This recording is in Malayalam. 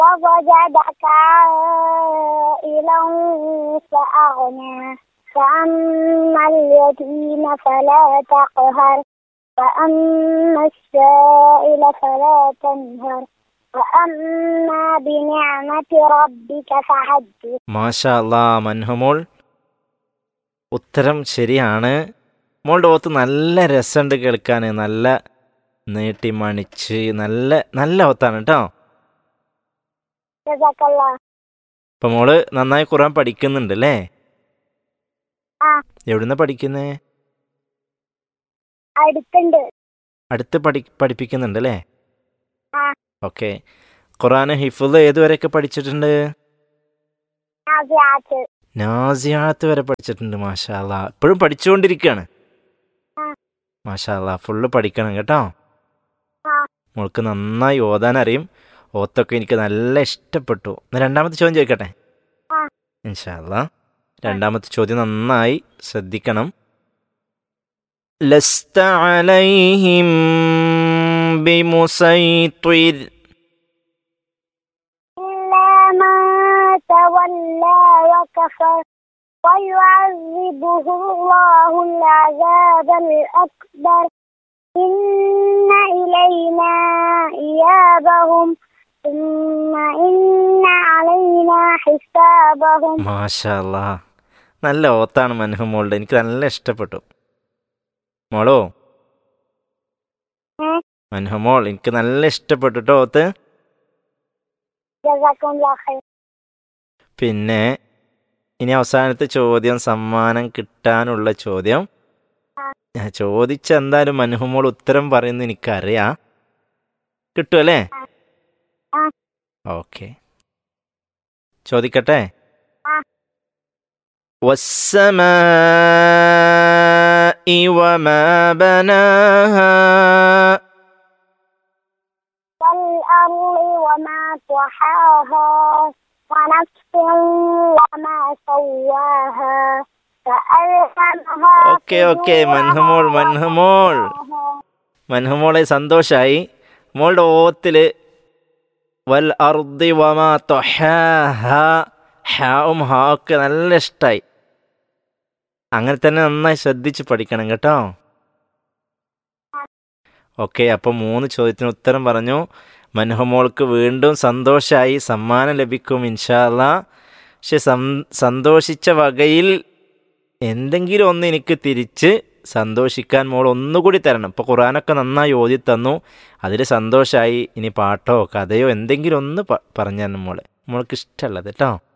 ووجدك عائلا فأغنى فأما اليتيم فلا تقهر وأما السائل فلا تنهر وأما بنعمة ربك فحدث മാഷാ അല്ലാ മൻഹുമോൾ ഉത്തരം ശരിയാണ് മോളുടെ ഓത്ത് നല്ല രസമുണ്ട് കേൾക്കാൻ നല്ല നീട്ടി മണിച്ച് നല്ല നല്ല ഒത്താണ് കേട്ടോ جزاك الله ഇപ്പൊ മോള് നന്നായി ഖുറാൻ പഠിക്കുന്നുണ്ട് അല്ലേ ആ എവിടുന്ന പഠിക്കുന്നേ അടുത്തുണ്ട് അടുത്ത് പഠി പഠിപ്പിക്കുന്നുണ്ട് അല്ലേ ആ ഓക്കെ ഖുറാൻ ഹിഫുദ് ഏതുവരെയൊക്കെ പഠിച്ചിട്ടുണ്ട് നാസിയാത്ത് നാസിയാത്ത് വരെ പഠിച്ചിട്ടുണ്ട് മാഷാ അല്ലാ ഇപ്പോഴും പഠിച്ചുകൊണ്ടിരിക്കുകയാണ് ആ മാഷാ അല്ലാ ഫുള്ള് പഠിക്കണം കേട്ടോ ആ മോൾക്ക് നന്നായി ഓതാൻ അറിയും ഓത്തൊക്കെ എനിക്ക് നല്ല ഇഷ്ടപ്പെട്ടു എന്നാ രണ്ടാമത്തെ ചോദ്യം ചോദിക്കട്ടെ ആ ഇൻഷാല്ല രണ്ടാമത്തെ ചോദ്യം നന്നായി ശ്രദ്ധിക്കണം ലസ്ത അലൈഹിം ബിമുസൈത്വിർ إلا من تولى وكفر ويعذبه الله العذاب الأكبر إن إلينا إيابهم ثم إن علينا حسابهم മാഷാല്ലാ നല്ല ഓത്താണ് മൻഹു മോളുടെ എനിക്ക് നല്ല ഇഷ്ടപ്പെട്ടു മോളോ ها؟ മൻഹു മോൾ എനിക്ക് നല്ല ഇഷ്ടപ്പെട്ടു കേട്ടോ ഓത്ത് جزاكم الله خير പിന്നെ ഇനി അവസാനത്തെ ചോദ്യം സമ്മാനം കിട്ടാനുള്ള ചോദ്യം ആ ഞാൻ ചോദിച്ച എന്തായാലും മനുഹുമോൾ ഉത്തരം പറയുന്നത് എനിക്കറിയാം കിട്ടുമല്ലേ ആ ഓക്കെ ചോദിക്കട്ടെ ആ والسماء وما بناها والأرض وما طحاها ونفس وما سواها فألهمها ഓക്കെ ഓക്കെ മൻഹുമോൾ മൻഹുമോൾ മൻഹുമോളെ സന്തോഷായി മോളുടെ ഓത്തില് വൽ അർദി വമാ തൊഹാഹ ഹാവും ഹാ ഒക്കെ നല്ല ഇഷ്ടായി അങ്ങനെ തന്നെ നന്നായി ശ്രദ്ധിച്ച് പഠിക്കണം കേട്ടോ ഓക്കെ അപ്പോൾ മൂന്ന് ചോദ്യത്തിന് ഉത്തരം പറഞ്ഞു മൻഹുമോൾക്ക് വീണ്ടും സന്തോഷമായി സമ്മാനം ലഭിക്കും ഇൻഷാല്ല പക്ഷെ സം സന്തോഷിച്ച വകയിൽ എന്തെങ്കിലും ഒന്ന് എനിക്ക് തിരിച്ച് സന്തോഷിക്കാൻ മോൾ ഒന്നുകൂടി തരണം ഇപ്പോൾ ഖുറാനൊക്കെ നന്നായി ഓതി തന്നു അതിൽ സന്തോഷമായി ഇനി പാട്ടോ കഥയോ എന്തെങ്കിലും ഒന്ന് പ- പറഞ്ഞു തരണം മോളെ മോൾക്ക് ഇഷ്ടമുള്ളത് കേട്ടോ